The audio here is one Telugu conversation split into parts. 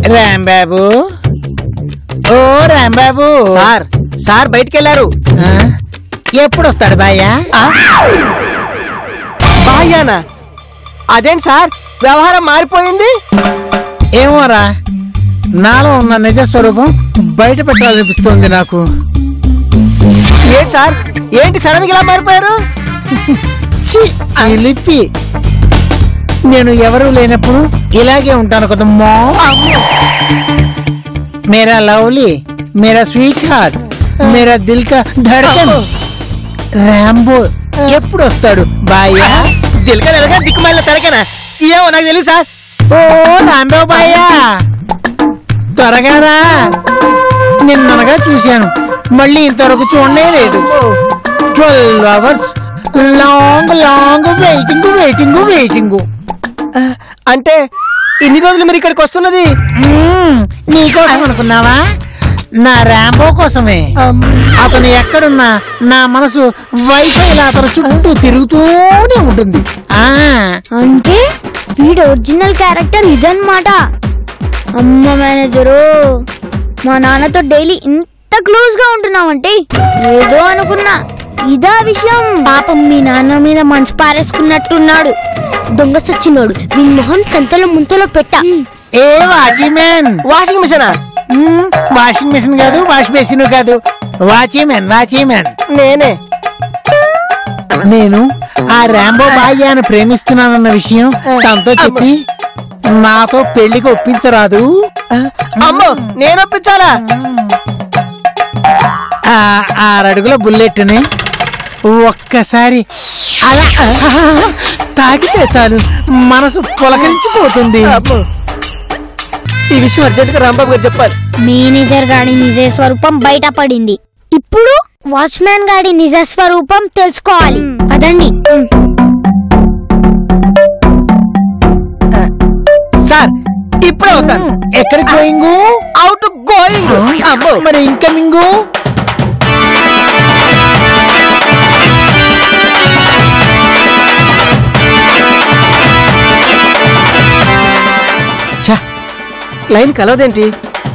రాంబాబు ఓ రాంబాబు సార్ సార్ బయటికి వెళ్ళారు ఆ? ఎప్పుడు వస్తాడు బాయ్యా బాయ్యానా అదేంటి సార్ వ్యవహారం మారిపోయింది ఏమోరా నాలో ఉన్న నిజ స్వరూపం బయట పెట్టాలనిపిస్తుంది నాకు ఏంటి సార్ ఏంటి సడన్ గా ఇలా మారిపోయారు ఛీ, చిలిపి నేను ఎవరు లేనప్పుడు ఇలాగే ఉంటాను కదమ్మా మేరా లవ్లీ మేరా స్వీట్ హార్ట్ మేరా దిల్ కా ధడకన్ రాంబో ఎప్పుడు వస్తాడు బాయ్యా దిల్క దిల్క దిక్కుమాల తలకనా ఏమో నాకు తెలియదు సార్ ఓ రాంబో బాయ్యా త్వరగా రా నిన్ననగా చూశాను మళ్ళీ ఇంతవరకు చూడనే లేదు twelve hours long long waiting waiting waiting అంటే ఇన్ని రోజులు మీరు ఇక్కడికి వస్తున్నది నీకోసం అనుకున్నావా నా ర్యాంబో కోసమే అతను ఎక్కడున్నా నా మనసు వైఫై అతను చుట్టూ తిరుగుతూనే ఉంటుంది ఆ అంటే వీడు ఒరిజినల్ క్యారెక్టర్ ఇదన్నమాట అమ్మ మేనేజరు మా నాన్నతో డైలీ ఇంత క్లోజ్ గా ఉంటున్నావంటే ఏదో అనుకున్నా ఇదా విషయం పాపం మీ నాన్న మీద మనసు పారేసుకున్నట్టున్నాడు దొంగ సచ్చినోడు మీ మొహం సంతలో ముంతలో పెట్టా ఏ వాచ్మెన్ వాషింగ్ మిషనా వాషింగ్ మిషన్ కాదు వాష్ బేసిన్ కాదు వాచ్మెన్ వాచ్మెన్ నేనే నేను ఆ రాంబో బాయ్యాను ప్రేమిస్తున్నానన్న విషయం తనతో చెప్పి నాతో పెళ్లికి ఒప్పించరాదు అమ్మో నేను ఒప్పించాలా ఆ ఆరడుగుల బుల్లెట్ని ఒక్కసారి అలా తాకితే చాలు మనసు పులకరించిపోతుంది అమ్మో. ఈ విషయం అర్జెంట్ గా రాంబాబు గారు చెప్పాలి మేనేజర్ గాడి నిజ స్వరూపం బయట పడింది ఇప్పుడు వాచ్మ్యాన్ గాడి నిజ స్వరూపం తెలుసుకోవాలి అదండి సార్ ఇప్పుడే వస్తాను ఎక్కడికి గోయింగు అవుట్ గోయింగ్ అమ్మో మరి ఇన్కమింగ్ ఛ, లైన్ కలవదేంటి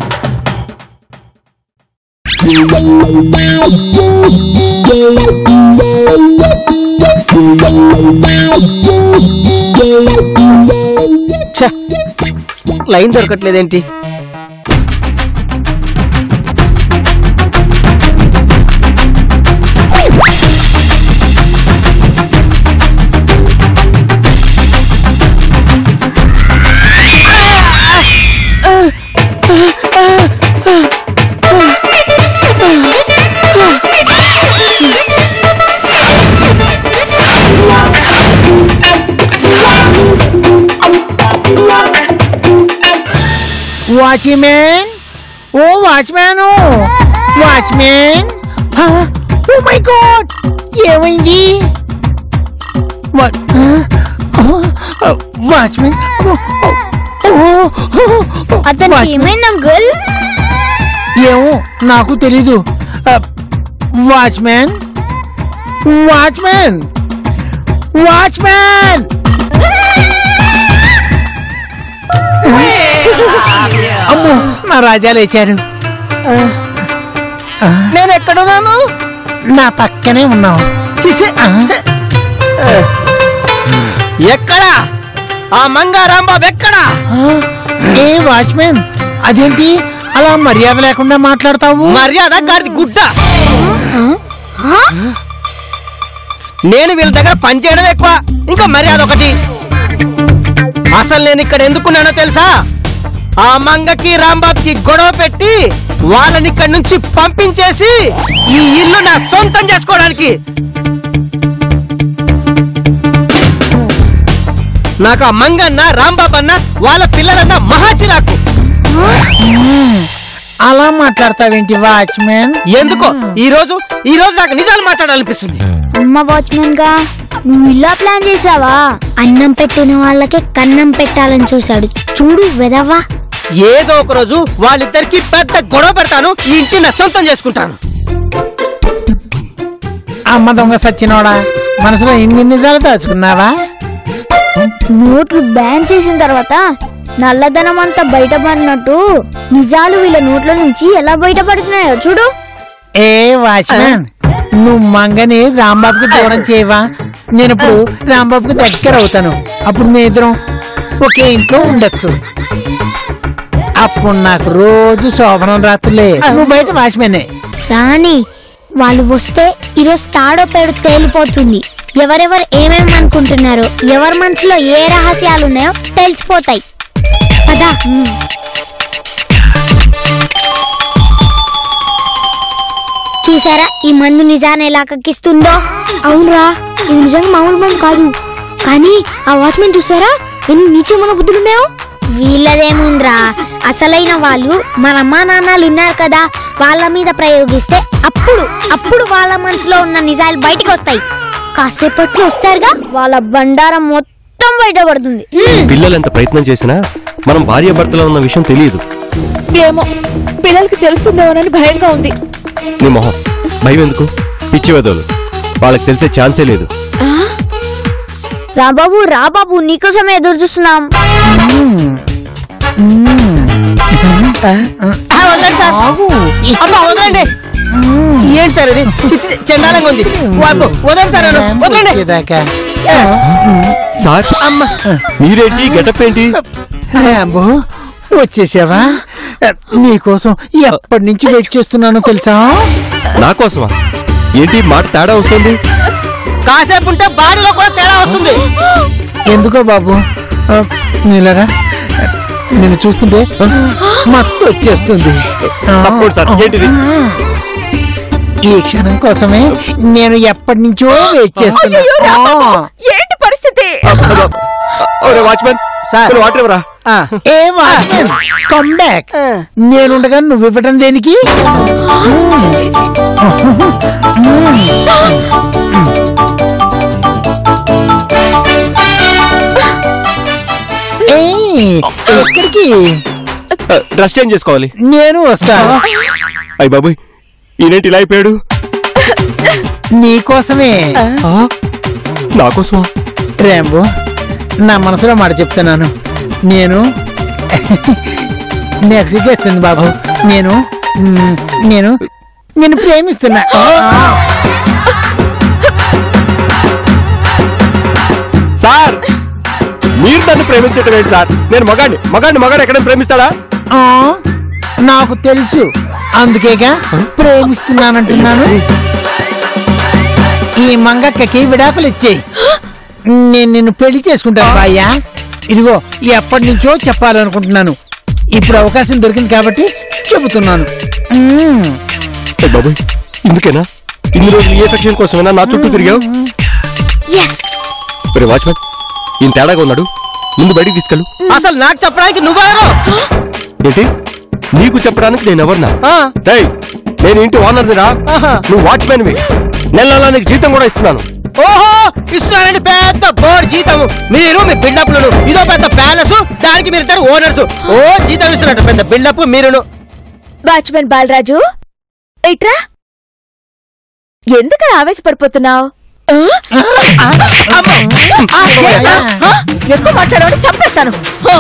ఛ, లైన్ దొరకట్లేదేంటి వాచ్మెన్ ఓ watchman watchman oh my God ఏమైంది వాచ్మెన్ అతనికి ఏమైంది అంకుల్ ఏమో నాకు తెలీదు వాచ్మ్యాన్ వాచ్మ్యాన్ వాచ్మ్యాన్ అమ్మో నా రాజా లేచారు నేను ఎక్కడున్నాను నా పక్కనే ఉన్నావు చిచి ఎక్కడా ఆ మంగా రాంబాబు ఎక్కడా ఏ వాచ్మెన్ అదేంటి అలా మర్యాద లేకుండా మాట్లాడతావు మర్యాద గారిది గుడ్డ నేను వీళ్ళ దగ్గర పని చేయడం ఎక్కువ ఇంకా మర్యాద ఒకటి అసలు నేను ఇక్కడ ఎందుకున్నానో తెలుసా ఆ మంగకి రాంబాబుకి గొడవ పెట్టి వాళ్ళని ఇక్కడి నుంచి పంపించేసి ఈ ఇల్లు నా సొంతం చేసుకోవడానికి నాకు ఆ మంగన్న రాంబాబు అన్న వాళ్ళ పిల్లలన్న మహా చిరాకు అలా మాట్లాడతావేంటి వాచ్మెన్ ఎందుకో ఈ రోజు ఈ రోజు నాకు నిజాలు మాట్లాడాలనిపిస్తుంది అమ్మ వాచ్మెన్ గా నువ్వు ఇలా ప్లాన్ చేసావా అన్నం పెట్టిన వాళ్ళకే కన్నం పెట్టాలని చూశాడు చూడు వెదవా ఏదో ఒక రోజు వాళ్ళిద్దరికి పెద్ద గొడవ పెడతాను ఈ ఇంటిని నా సొంతం చేసుకుంటాను అమ్మ దొంగ సచ్చినోడా మనసులో ఇన్ని నిజాలు దాచుకున్నావా నోట్లు బ్యాన్ చేసిన తర్వాత నల్లధనం అంతా బయటపడినట్టు నిజాలు వీళ్ళ నోట్ల నుంచి ఎలా బయటపడుతున్నాయో చూడు ఏ వాచ్మెన్ నువ్వు మంగని రాంబాబుకి దూరం చేయవా నేను ఇప్పుడు రాంబాబుకి దగ్గర అవుతాను అప్పుడు మీ ఇద్దరం ఒకే ఇంట్లో ఉండొచ్చు అప్పుడు నాకు రోజు శోభనం రాత్రులే నువ్వు బయట వాచ్మెనే రాణి వాళ్ళు వస్తే ఈరోజు తాడో పేడు తేలిపోతుంది ఎవరెవరు ఏమేమి అనుకుంటున్నారో ఎవరి మనసులో ఏ రహస్యాలు ఉన్నాయో తెలిసిపోతాయి పదా చూసారా ఈ మందు నిజాన్ని ఎలా కక్కిస్తుందో అవునరా ఇది నిజంగా మామూలు మందు కాదు కానీ ఆ వాచ్మెన్ చూసారా ఎన్ని నీచమైన బుద్ధులున్నాయో వీళ్ళదేముందిరా అసలైన వాళ్ళు మన అమ్మా నాన్నలు ఉన్నారు కదా వాళ్ళ మీద ప్రయోగిస్తే అప్పుడు అప్పుడు వాళ్ళ మనసులో ఉన్న నిజాలు బయటికి వస్తాయి కాసేపట్లో వస్తారుగా వాళ్ళ బండారం మొత్తం బయటపడుతుంది హ్మ్. పిల్లలు ఎంత ప్రయత్నం చేసినా మనం భార్య భర్తలో ఉన్న విషయం తెలియదు ఏమో పిల్లలకి తెలుస్తుందేమోనని భయంగా ఉంది నీ మొహం భయం ఎందుకు పిచ్చి వెదవులు వాళ్ళకి తెలిసే ఛాన్సే లేదు రాబాబు రాబాబు నీకోసమే ఎదురు చూస్తున్నాం ఆ, వదలండి సార్ అమ్మా వదలండి ఏంటి సార్ ఇది చిచ్చి చండాలంగా ఉంది వాపు, వదలండి సార్ నన్ను, వదలండి వచ్చేదాకా సార్ మీరేంటి గెటప్ ఏంటి రాంబో వచ్చేసావా నీకోసం ఎప్పటి నుంచి వెయిట్ చేస్తున్నానో తెలుసా నా కోసమా ఏంటి మాట తేడా వస్తుంది కాసేపు ఉంటే బాడీలో కూడా తేడా వస్తుంది ఎందుకో బాబు ఆ, నీలరా నేను చూస్తుంటే మత్తు వచ్చేస్తుంది ఆ, తప్పకుండా సార్ ఏంటిది ఈ క్షణం కోసమే నేను ఎప్పటి నుంచో వెయిట్ చేస్తున్నా అయ్యయ్యో, రాంబాబు, ఆ. ఏంటి పరిస్థితి ఒరే వాచ్మెన్ సార్. వాటర్ ఇవ్వరా ఆ, ఏ వాచ్మెన్ కమ్ బ్యాక్ ఆ. నేనుండగా నువ్వు ఇవ్వటం దేనికి ఏయ్, ఎక్కడికి డ్రెస్ చేంజ్ చేసుకోవాలి నేను వస్తాను అయ్యి బాబుయ్ ఈయనేంటి ఇలా అయిపోయాడు నీకోసమే ఆ? నా కోసమా రేంబో నా మనసులో మాట చెప్తున్నాను నేను నాకు సిగ్గేస్తుంది బాబు నేను మ్, నేను నేను ప్రేమిస్తున్నా సార్ మీరు నన్ను ప్రేమించటం ఏంటి సార్ నేను మగాడిని మగాడిని మగాడు ఎక్కడ ప్రేమిస్తాడా ఆ, నాకు తెలుసు అందుకేగా ప్రేమిస్తున్నానంటున్నాను ఈ మంగక్కకి విడాకులు ఇచ్చేయి నేను నిన్ను పెళ్లి చేసుకుంటాను బాయ్యా ఇదిగో ఎప్పటి నుంచో చెప్పాలనుకుంటున్నాను ఇప్పుడు అవకాశం దొరికింది కాబట్టి చెబుతున్నాను మ్. అయ్య బాబుయ్ ఇందుకేనా ఇన్ని రోజులు ఏ సెక్షన్ కోసమైనా నా చుట్టూ తిరిగావు ఎస్ మరి వాచ్మెన్ ఈయన తేడాగా ఉన్నాడు ముందు బయటికి తీసుకెళ్ళు అసలు నాకు చెప్పడానికి నువ్వెవరు ఏంటి నీకు చెప్పడానికి నేను ఎవరినా ఆ, డేయ్ నేను ఇంటి ఓనర్ని రా ఆహా. నువ్వు వాచ్మెన్వి నెల నెలా నీకు జీతం కూడా ఇస్తున్నాను ఓహో ఇస్తున్నానండి పెద్ద బోర్డు జీతం మీరు మీ బిల్డప్లు ఇదో పెద్ద ప్యాలెస్ దానికి మీరు ఇద్దరు ఓనర్స్ ఓ జీతం ఇస్తున్నట్టు పెద్ద బిల్డప్ మీరును వాచ్మెన్ బాలరాజు ఇట్రా ఎందుకు ఆవేశపడిపోతున్నావు ఎక్కువ మాట్లాడవాడు చంపేస్తాను ఆ,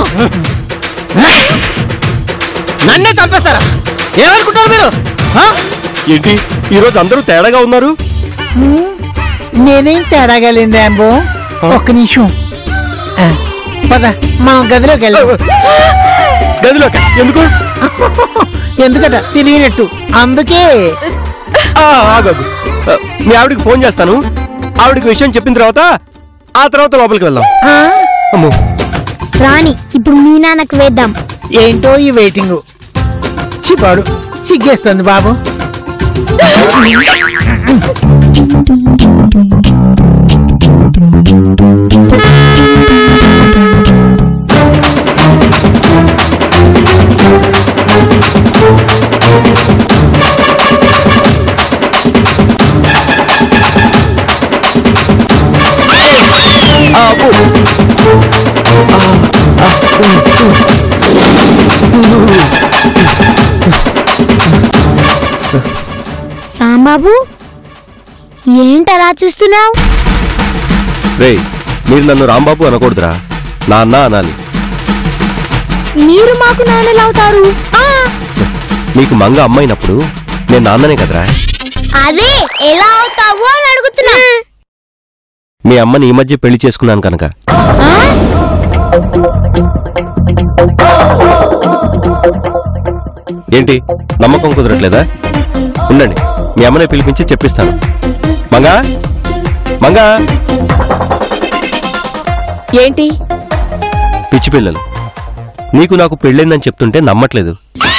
నన్నే చంపేస్తారా ఏమనుకుంటారు మీరు ఆ? ఏంటి ఈ రోజు అందరూ తేడాగా ఉన్నారు నేనేం తేడాగా లేను రాంబో ఒక్క నిమిషం ఆ, పద మనం గదిలోకి వెళ్దాం గదిలోకి ఎందుకు ఎందుకట తెలియనట్టు అందుకే ఆ, ఆగదు ఆ, మీ ఆవిడకి ఫోన్ చేస్తాను ఆవిడకి విషయం చెప్పిన తర్వాత ఆ తర్వాత లోపలికి వెళ్దాం ఆ, అమ్మో రాణి ఇప్పుడు మీ నాన్నకు వేద్దాం ఏంటో ఈ వెయిటింగ్ చిపాడు సిగ్గేస్తుంది బాబు ఆ, అబ్బో. రాంబాబు ఏంటి అలా చూస్తున్నావు రేయ్ మీరు నన్ను రాంబాబు అనకూడదురా నాన్న అనాలి మీరు మాకు నాన్నలు అవుతారు నీకు మంగ అమ్మైనప్పుడు నేను నాన్ననే కదరా అదే ఎలా అవుతావు అని అడుగుతున్నా మీ అమ్మని ఈ మధ్య పెళ్లి చేసుకున్నాను కనుక ఏంటి నమ్మకం కుదరట్లేదా ఉండండి మీ అమ్మని పిలిపించి చెప్పిస్తాను మంగా మంగా ఏంటి పిచ్చి పిల్లలు నీకు నాకు పెళ్ళైందని చెప్తుంటే నమ్మట్లేదు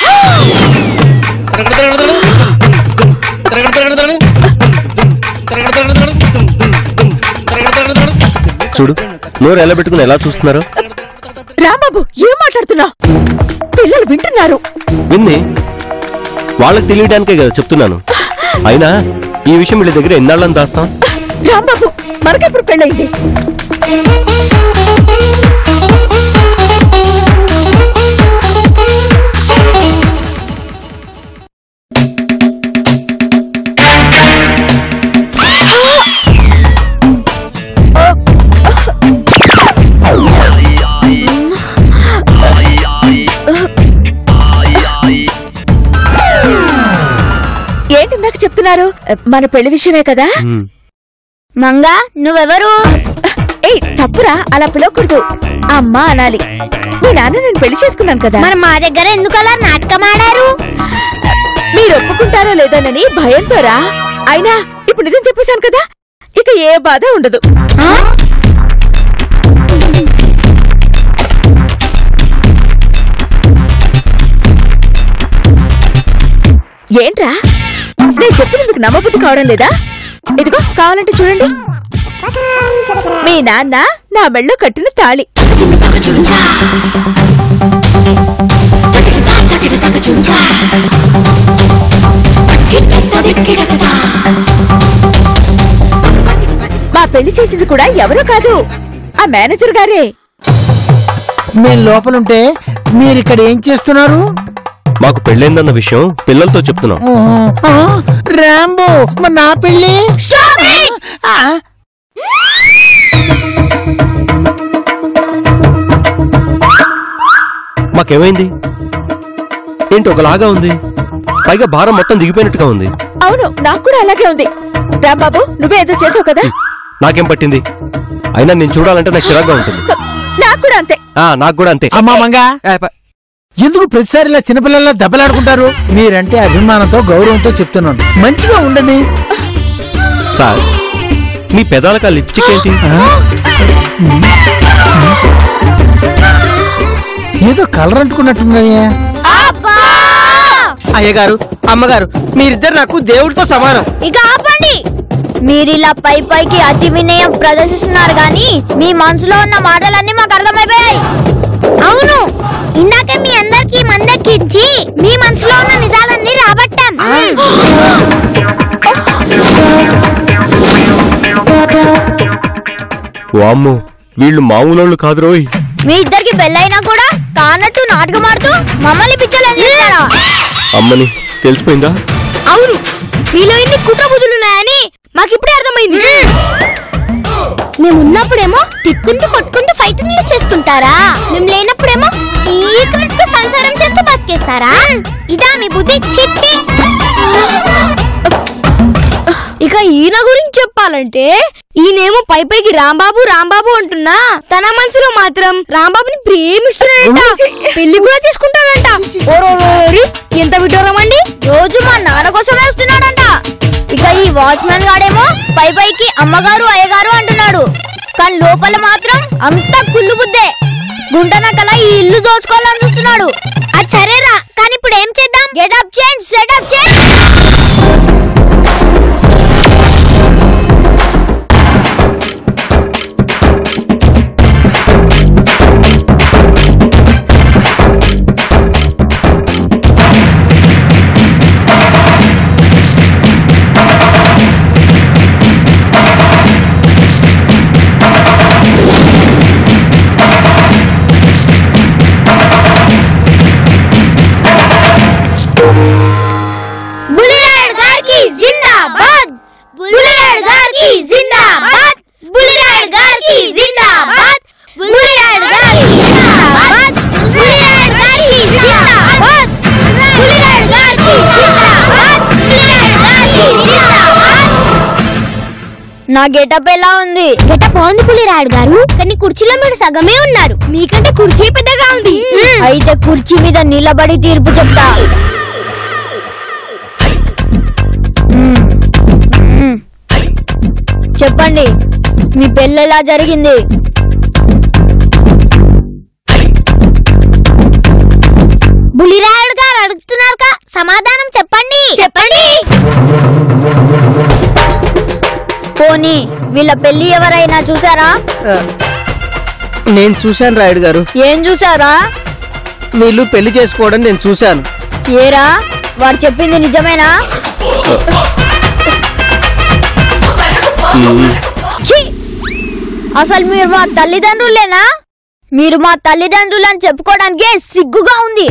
చూడు నోరు ఎలా పెట్టుకుని ఎలా చూస్తున్నారు రాంబాబు ఏం మాట్లాడుతున్నావు పిల్లలు వింటున్నారు విన్ని వాళ్ళకి తెలియడానికే కదా చెప్తున్నాను అయినా ఈ విషయం వీళ్ళ దగ్గర ఎన్నాళ్ళని దాస్తాం రాంబాబు మనకెప్పుడు పెళ్ళయింది ఏంటి ఇందాక చెప్తున్నారు మన పెళ్లి విషయమే కదా హ్మ్. మంగా నువ్వెవరు ఏయ్ తప్పురా అలా పిలవకూడదు అమ్మా అనాలి మీ నాన్న నేను పెళ్లి చేసుకున్నాను కదా మరి మా దగ్గర ఎందుకు అలా నాటకం ఆడారు మీరు ఒప్పుకుంటారో లేదోనని భయంతోరా అయినా ఇప్పుడు నిజం చెప్పేశాను కదా ఇక ఏ బాధ ఉండదు ఆ? ఏంట్రా నేను చెప్పింది మీకు నమ్మబుద్ధి కావడం లేదా ఇదిగో కావాలంటే చూడండి మీ నాన్న నా మెళ్ళో కట్టిన తాళి మా పెళ్లి చేసింది కూడా ఎవరో కాదు ఆ మేనేజర్ గారే మేము లోపలుంటే మీరు ఇక్కడ ఏం చేస్తున్నారు మాకు పెళ్ళైందన్న విషయం పిల్లలతో చెప్తున్నాం ఓహో. ఆ, రాంబో మరి నా పెళ్ళి ఆ, మాకేమైంది ఏంటి ఒకలాగా ఉంది పైగా భారం మొత్తం దిగిపోయినట్టుగా ఉంది అవును నాకు కూడా అలాగే ఉంది రాంబాబు నువ్వే ఏదో చేసావు కదా నాకేం పట్టింది అయినా నేను చూడాలంటే నాకు చిరాగ్గా ఉంటుంది నాకు కూడా అంతే ఆ నాకు కూడా అంతే అమ్మా మంగా ఏ, ప- ఎందుకు ప్రతిసారి ఇలా చిన్నపిల్లల్లా దెబ్బలాడుకుంటారు మీరంటే అభిమానంతో గౌరవంతో చెప్తున్నాను మంచిగా ఉండండి సార్ మీ పెదాలకు ఆ లిప్స్టిక్ ఏంటి ఆ? ఏదో కలర్ అంటుకున్నట్టుందయ్యా అబ్బా! అయ్యగారు అమ్మగారు మీరిద్దరు నాకు దేవుడితో సమానం ఇక ఆపండి మీరిలా పై పైకి అతి వినయం ప్రదర్శిస్తున్నారు గాని మీ మనసులో ఉన్న మాటలన్నీ మాకు అర్థమైపోయాయి అవును ఇందాక మీ అందరికి మందెక్కించి మీ మనసులో ఉన్న నిజాలన్నీ రాబట్టాం వామ్మో వీళ్ళు మామూలు కాదు రోయ్ మీ ఇద్దరికి పెళ్ళైనా కూడా కానట్టు నాటకం ఆడుతూ మమ్మల్ని పిచ్చలని అమ్మని తెలిసిపోయిందా అవును మీలో ఇన్ని కుట్ర బుద్ధులున్నాయని మాకు ఇప్పుడే అర్థమైంది మేము ఉన్నప్పుడేమో తిట్టుకుంటూ కొట్టుకుంటూ ఫైటింగ్లు చేసుకుంటారా మేము లేనప్పుడేమో సీక్రెట్ గా సంసారం చేస్తూ బతికేస్తారా ఇదా మీ బుద్ధి చిచ్చి ఇక ఈయన గురించి చెప్పాలంటే ఈయనేమో పై పైకి రాంబాబు రాంబాబు అంటున్నా తన మనసులో మాత్రం రాంబాబుని ప్రేమిస్తున్నాడంట పెళ్లి కూడా చేసుకుంటాడంట ఓరోరోరి, ఎంత విడ్డూరం అండి రోజు మా నాన్న కోసం వేస్తున్నాడంట ఇక ఈ వాచ్మెన్ గాడేమో పై పైకి అమ్మగారు అయ్యగారు అంటున్నాడు కానీ లోపల మాత్రం అంతా కుళ్ళు బుద్దే గుంటనకల ఈ ఇల్లు దోచుకోవాలని చూస్తున్నాడు అది సరేరా కానీ ఇప్పుడు ఏం చేద్దాం గెటప్ చేంజ్ సెటప్ చేంజ్ నా గెటప్ ఎలా ఉంది గెటప్ బాగుంది పులిరాయుడు గారు కానీ కుర్చీలో మీరు సగమే ఉన్నారు మీకంటే కుర్చీ పెద్దగా ఉంది అయితే కుర్చీ మీద నిలబడి తీర్పు చెప్తా మ్మ్. మ్మ్. చెప్పండి మీ పెళ్ళి ఎలా జరిగింది బులిరాయుడు గారు అడుగుతున్నారు సమాధానం చెప్పండి చెప్పండి పోనీ వీళ్ళ పెళ్లి ఎవరైనా చూసారా నేను చూశాను రాయుడు గారు ఏం చూసారా వీళ్ళు పెళ్లి చేసుకోవడం నేను చూశాను ఏరా వాడు చెప్పింది నిజమేనా ఛీ! అసలు మీరు మా తల్లిదండ్రులేనా మీరు మా తల్లిదండ్రులు అని చెప్పుకోవడానికి సిగ్గుగా ఉంది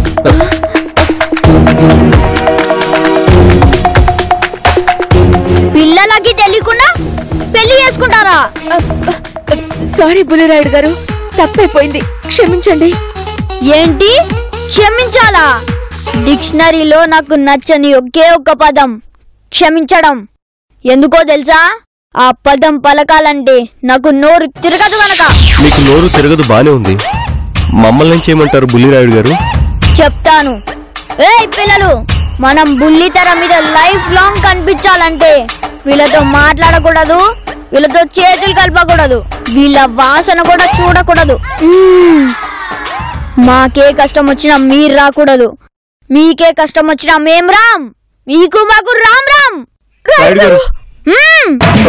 పిల్లలకి తెలియకుండా పెళ్లి చేసుకుంటారా సారీ బుల్లిరాయుడు గారు తప్పైపోయింది క్షమించండి ఏంటి క్షమించాలా డిక్షనరీలో నాకు నచ్చని ఒకే ఒక్క పదం క్షమించడం ఎందుకో తెలుసా ఆ పదం పలకాలంటే నాకు నోరు తిరగదు గనక మీకు నోరు తిరగదు బానే ఉంది మమ్మల్ని ఏం చేయమంటారు బుల్లిరాయుడు గారు చెప్తాను ఏయ్ పిల్లలు మనం బుల్లితెర మీద లైఫ్ లాంగ్ కనిపించాలంటే వీళ్ళతో మాట్లాడకూడదు వీళ్ళతో చేతులు కలపకూడదు వీళ్ళ వాసన కూడా చూడకూడదు మ్మ్. మాకే కష్టం వచ్చినా మీరు రాకూడదు మీకే కష్టం వచ్చినా మేం రామ్ మీకు మాకు రామ్ రామ్ రాయుడు గారు మ్మ్.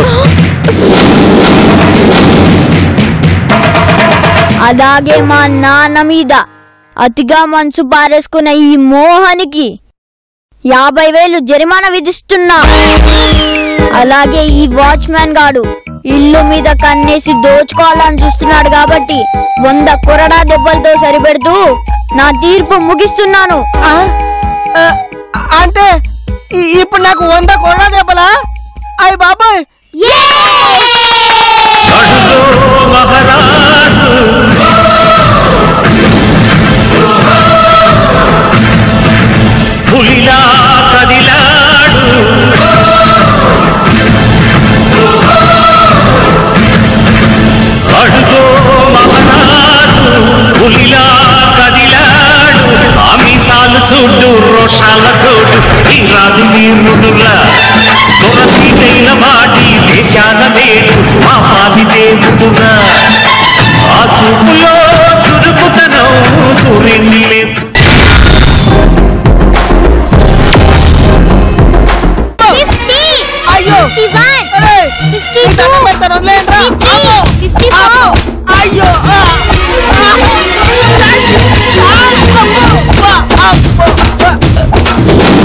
అలాగే మా నాన్న మీద అతిగా మనసు పారేసుకున్న ఈ మోహనికి యాభై వేలు జరిమానా విధిస్తున్నా అలాగే ఈ వాచ్మ్యాన్ గాడు ఇల్లు మీద కన్నేసి దోచుకోవాలని చూస్తున్నాడు కాబట్టి వంద కొరడా దెబ్బలతో సరిపెడుతూ నా తీర్పు ముగిస్తున్నాను ఆ? ఆ, అంటే ఇ- ఇప్పుడు నాకు వంద కొన్న దెబ్బలా అయ్యి బాబాయ్ పులిలా కదిలాడు అడుగో మమనాడు పులిలా కదిలాడు ఆమిసాలు చూడు రోషాల చూడు ఈ రాజు వీరుడులా దొరసీటైన మాటి దేశాల నేడు మా పాది దేవుడుగా ఆ చూపులో చురుకుతనం సూర్యుని లేదు అయ్యో ఏయ్, ఈ దండం పెడతాను, వదిలేయండిరా. అమ్మో. అయ్యో ఆ. ఆ. ఆ. అమ్మో. ఆ.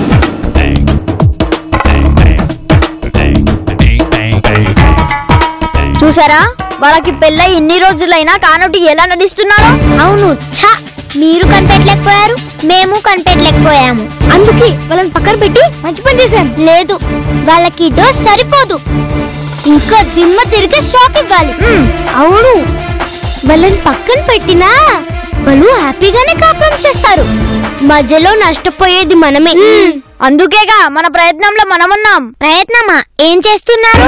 చూసారా వాళ్ళకి పెళ్ళై ఇన్ని రోజులైనా కానోటి ఎలా నటిస్తున్నారు అవును ఛ మీరు కనిపెట్టలేకపోయారు మేము కనిపెట్టలేకపోయాము అందుకే వాళ్ళని పక్కన పెట్టి మంచి పని చేశాం లేదు వాళ్ళకి డోస్ సరిపోదు ఇంకా దిమ్మ తిరిగి షాక్ ఇవ్వాలి అవును వాళ్ళని పక్కన పెట్టినా వాళ్ళు హ్యాపీగానే కాపురం చేస్తారు మధ్యలో నష్టపోయేది మనమే అందుకేగా మన ప్రయత్నంలో మనమున్నాం ప్రయత్నమా ఏం చేస్తున్నారు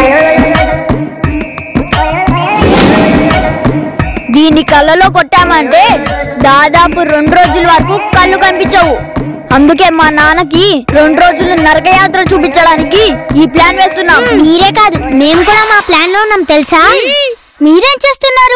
దీన్ని కళ్ళలో కొట్టామంటే దాదాపు రెండు రోజుల వరకు కళ్ళు కనిపించవు అందుకే మా నాన్నకి రెండు రోజులు నరకయాత్ర చూపించడానికి ఈ ప్లాన్ వేస్తున్నాం మీరే కాదు మేము కూడా మా ప్లాన్ లో ఉన్నాం తెలుసా మీరేం చేస్తున్నారు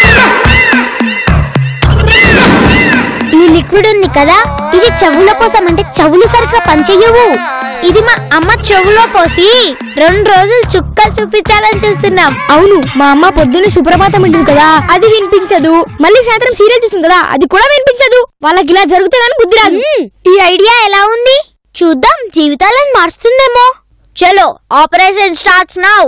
ఈ లిక్విడ్ ఉంది కదా ఇది చెవుల కోసం అంటే చెవులు సరిగ్గా పనిచేయవు ఇది మా అమ్మ చెవులో పోసి రెండు రోజులు చుక్కలు చూపించాలని చూస్తున్నాం అవును మా అమ్మ పొద్దున్న సుప్రభాతం ఉంటుంది కదా అది వినిపించదు మళ్ళీ సాయంత్రం సీరియల్ చూస్తుంది కదా అది కూడా వినిపించదు వాళ్ళకి ఇలా జరుగుతుందని బుద్ధి రాదు ఈ ఐడియా ఎలా ఉంది చూద్దాం జీవితాలను మారుస్తుందేమో చలో ఆపరేషన్ స్టార్ట్స్ నౌ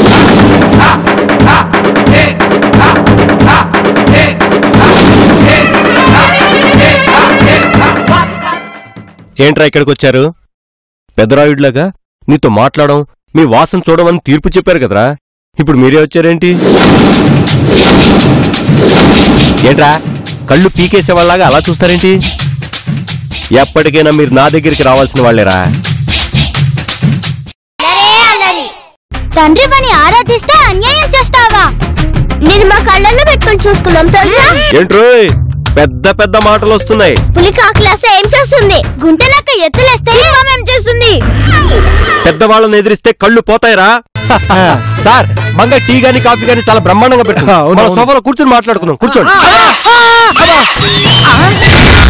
Hey! ఏంట్రా ఇక్కడికి వచ్చారు పెద్దరాయుడిలాగా నీతో మాట్లాడడం మీ వాసన చూడమని తీర్పు చెప్పారు కదరా ఇప్పుడు మీరే వచ్చారేంటి ఏంట్రా కళ్ళు పీకేసే వాళ్ళలాగా అలా చూస్తారేంటి ఎప్పటికైనా మీరు నా దగ్గరికి రావాల్సిన వాళ్ళేరా తండ్రి పని ఆరాధిస్తే అన్యాయం చేస్తావా నేను మా కళ్ళల్లో పెట్టుకొని చూసుకున్నాం తెలుసా ఏంట్రోయ్ పెద్ద పెద్ద మాటలు వస్తున్నాయి పులి కాకులాస ఏం చేస్తుంది గుంటె నక్క ఎత్తులేస్తే సింహం ఏం చేస్తుంది పెద్దవాళ్ళని ఎదిరిస్తే కళ్ళు పోతాయిరా సార్ మంగ టీ గాని కాఫీ గాని చాలా బ్రహ్మాండంగా పెట్టు అవును, మన అవును. సోఫాలో కూర్చొని మాట్లాడుకుందాం కూర్చోండి